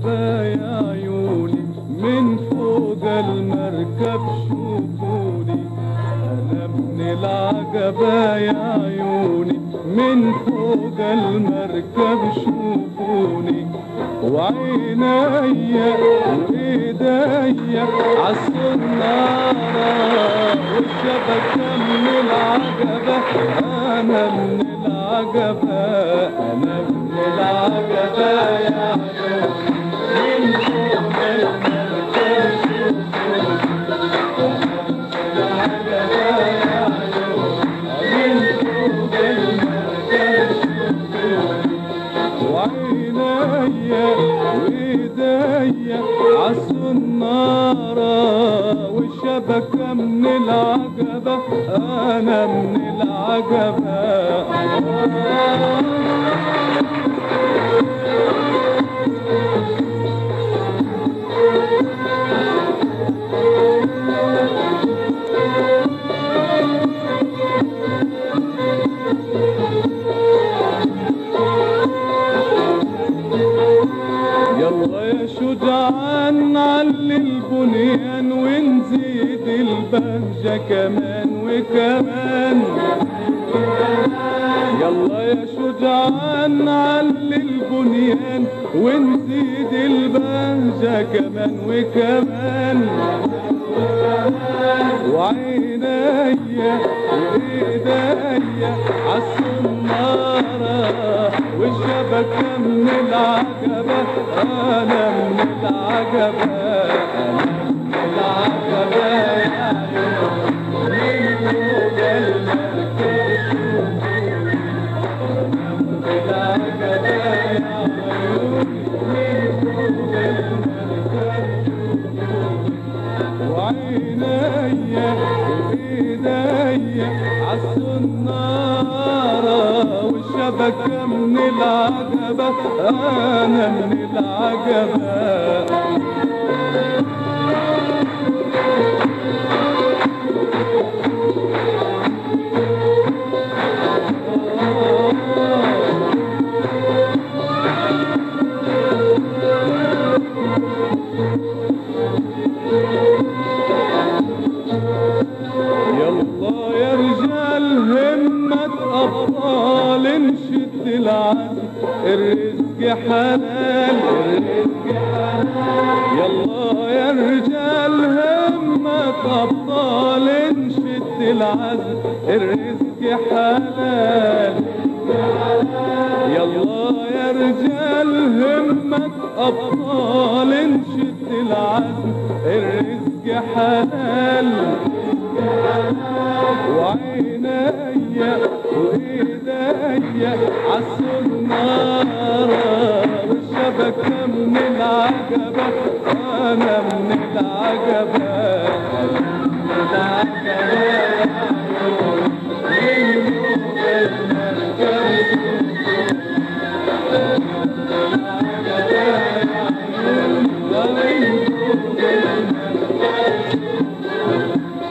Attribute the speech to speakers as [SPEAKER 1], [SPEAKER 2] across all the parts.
[SPEAKER 1] العجبة يا عيوني من فوق المركب شوفوني أنا من العجبة يا عيوني من فوق المركب شوفوني وعينيا وايديا عالصنارة والشبكة من العجبة أنا من العجبة أنا من العجبة يا عيوني من فوق المركب شوفوني وعينيا وايديا عالصنارة والشبكة من العجبة أنا من العجبة يلا يا شجعان علي البنيان ونزيد البهجة كمان وكمان يلا يا شجعان علي البنيان ونزيد البهجة كمان وكمان وعينيا وايديا عالصنارة والشبكة من العجبة أنا من العجبة أنا من العجبة يا عيوني من فوق المركب أنا من العجبة يا عيوني من فوق المركب وعينيا وايديا عالصنارة والشبكة من العجبة أنا من العجبة يلا يا رجال همة أبطال نشد العزم الرزق حلال الرزق حلال يلا يا رجال همة أبطال نشد العزم الرزق حلال يلا يا رجال همة أبطال نشد العزم الرزق حلال وعينيا وايديا عالصنارة والشبكة من العجبة أنا من العجبة أنا من العجبة يا عيوني من فوق المركب العجبة يا عيوني من فوق المركب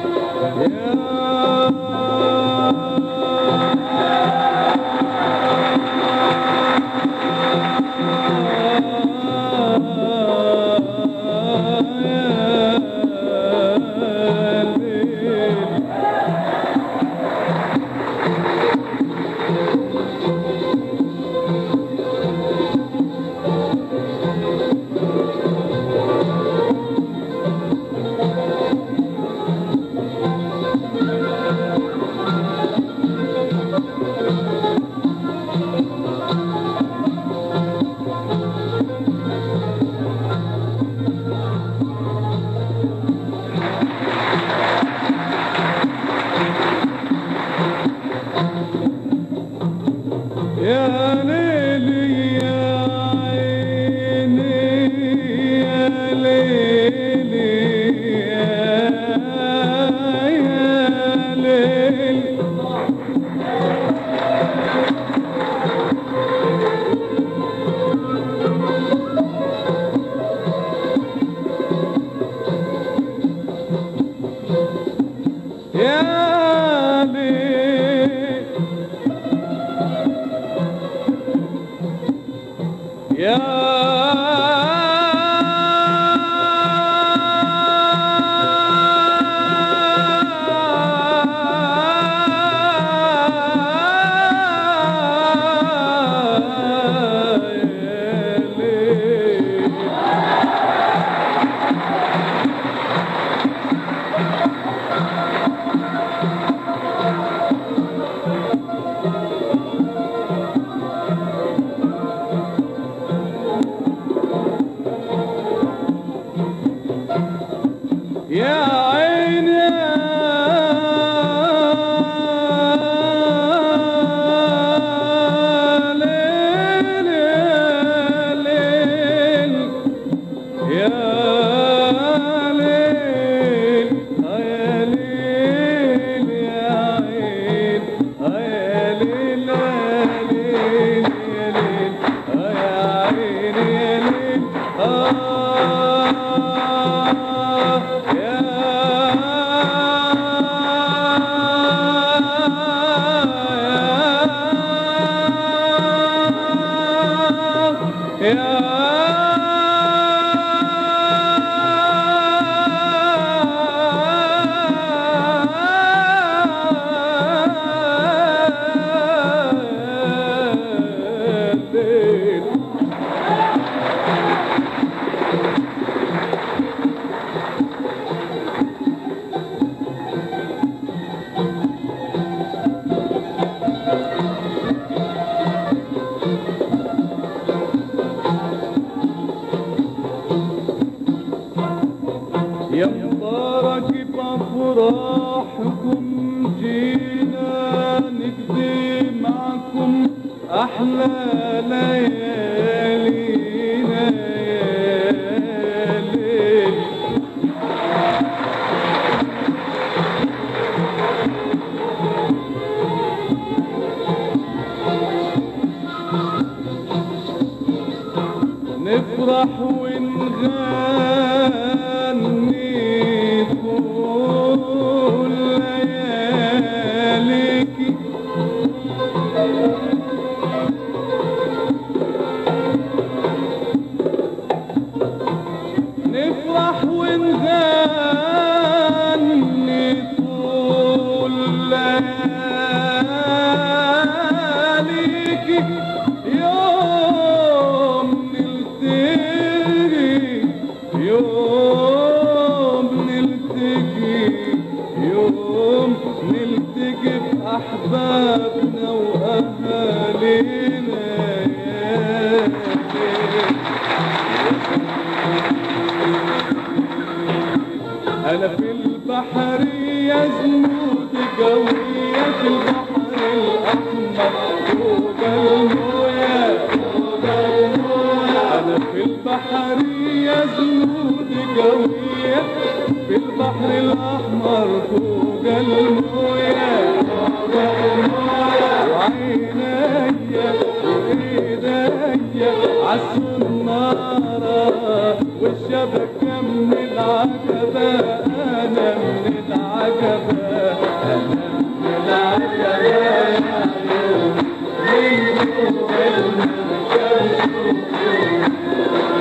[SPEAKER 1] يا ليلي يا عيني يا ليلي يا يا ليلي يا ليل يا يا مبارك بأفراحكم جينا نقضي معكم أحلى ليالينا يا ليل نفرح ونغني طول لياليكي نفرح ونغني طول لياليكي يوم نلتقي يوم نلتقي يوم نلتقي بأحبابنا وأهالينا يا ليل انا في البحر يا زنود قوية في البحر الاحمر فوق الموية فوق الموية انا في البحر يا زنود قوية في البحر الاحمر فوق الموية فوق الموية وعينيا وايديا عالسنارة والشبكة من العجبة أنا من العجبة أنا من العجبة يا يوم من فوق المركب